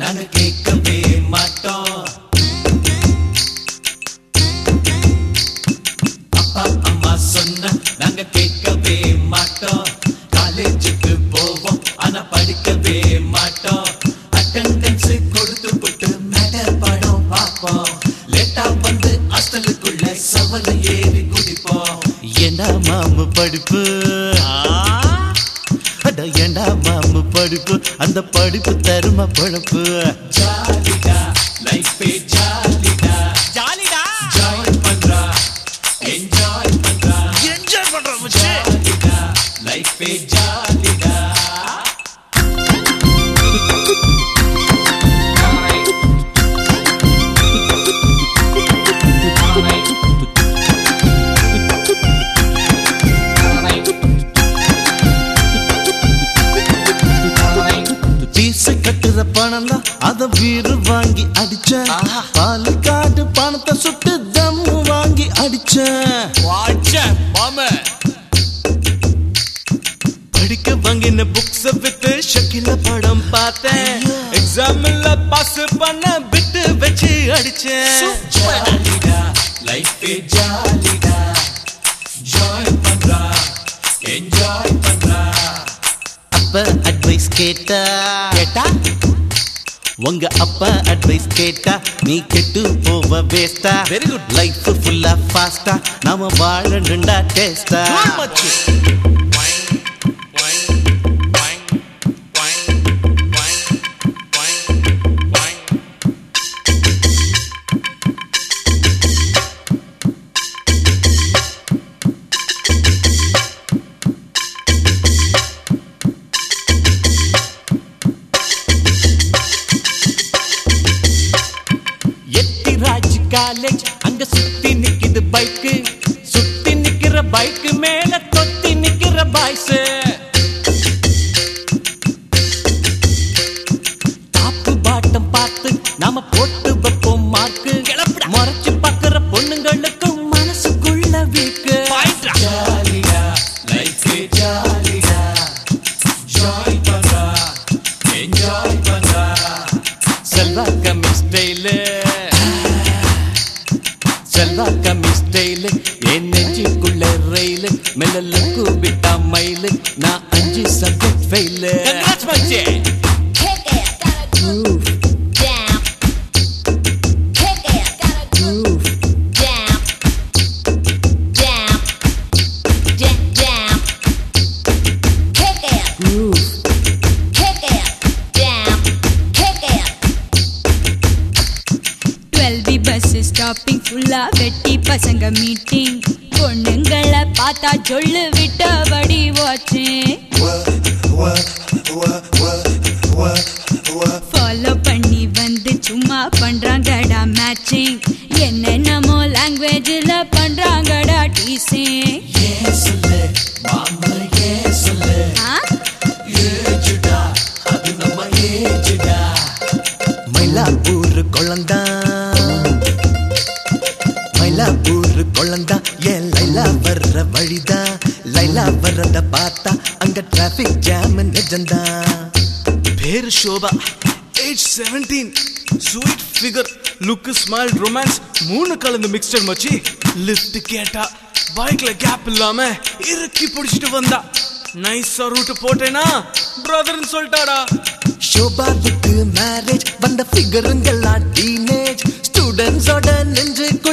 நாங்க கேட்கவே மாட்டோம் அப்பா அம்மா சொன்ன நாங்க கேட்கவே மாட்டோம் காலேஜுக்கு போவோம் ஆனா படிக்கவே மாட்டோம் அட்டெண்டன்ஸ் கொடுத்து போட்டு மேடர் படம் பார்ப்போம் லேட்டா வந்து ஹாஸ்டலுக்குள்ள சவல ஏறி குதிப்போம் ஏண்டா மாமு படிப்பு அட ஏண்டா மாமு படிப்பு அந்த படிப்பு தரும பொழப்பு ஜாலிடா லைஃபே ஜாலிடா ஜாலிடா ஜாயின் பண்றா என்ஜாய் பண்றா என்ஜாய் பண்றோம் மச்சி ஜாலிடா லைஃபே ஜாலிடா பீச கட்டுற பணம் தான் அத வீடு வாங்கி அடிச்ச பாலு காட்டு பணத்தை சுட்டு தம்மு வாங்கி அடிச்ச படிக்க வாங்கின புக்ஸ் வித்து ஷக்கில படம் பார்த்தேன் எக்ஸாம்ல பாஸ் பண்ண விட்டு வச்சு அடிச்சேன் ஜாலிடா லைஃபே ஜாலிடா ஜாயின் பண்றா என்ஜாய் பண்றா அப்ப அட்வைஸ் கேட்டா கேட்டா உங்க அப்பா அட்வைஸ் கேட்டா நீ கெட்டு போவ வேஸ்டா வெரி குட் லைஃப் ஃபுல்லா ஃபாஸ்டா நாம வாழணுண்டா டேஸ்டா எட்டிராஜ் காலேஜ் அங்க சுத்தி நிக்குது பைக்கு சுத்தி நிக்கிற பைக்கு மேல தொத்தி நிக்கிற பாய்ஸ் டாப்பு பாட்டம் பார்த்து நாம போட்டு வைப்போம் மார்க்கு முறைச்சு பாக்குற பொண்ணுங்களுக்கும் மனசுக்குள்ள வீக்கு ஜாலிடா லைஃபே ஜாலிடா ஜாயின் பண்றா என்ஜாய் பண்றா செல்வா கம்மி ஸ்டைலு செல்வா கம்மி ஸ்டைலு என் நெஞ்சுக்குள்ள ரயிலு மெல்லலுக்கு விட்டா மயிலு நான் அஞ்சு subject fail Kick it, gotta groove down. Kick it, gotta groove down. Down. Down, down. Kick it, groove. Kick it, down. Kick it. Twelve B bus stopping ஃபுல்லா வெட்டி பசங்க மீட்டிங் பொண்ணுங்களை பார்த்தா சொல்லு விட்டபடி வாட்சிங் ஃபாலோ பண்ணி வந்து சும்மா பண்றாங்கடா மேட்சிங் என்னென்னமோ லாங்குவேஜில் பண்றாங்கடா டீசிங் ஏன் சொல்லு மாமா ஏன் சொல்லு ஏஜுடா அது நம்ம ஏஜுடா மயிலாப்பூர் குழந்தா மயிலாப்பூர் குழந்தா ஏன் லைலா வர்ற வழிதா லைலா வர்றத பார்த்தா அங்க டிராபிக் ஜாம் நிஜந்தா பேரு Shobha age seventeen sweet figure look smile romance மூணு கலந்து மிக்சர் மச்சி லிஃப்ட் கேட்டா பைக்ல கேப் இல்லாம இறுக்கி பிடிச்சிட்டு வந்தா நைஸா ரூட் போட்டேனா பிரதர்னு சொல்லிட்டாடா ஷோபாவுக்கு மேரேஜ் வந்த ஃபிகருங்கெல்லாம் டீனேஜ் ஸ்டூடெண்ட்ஸோட நெஞ்சு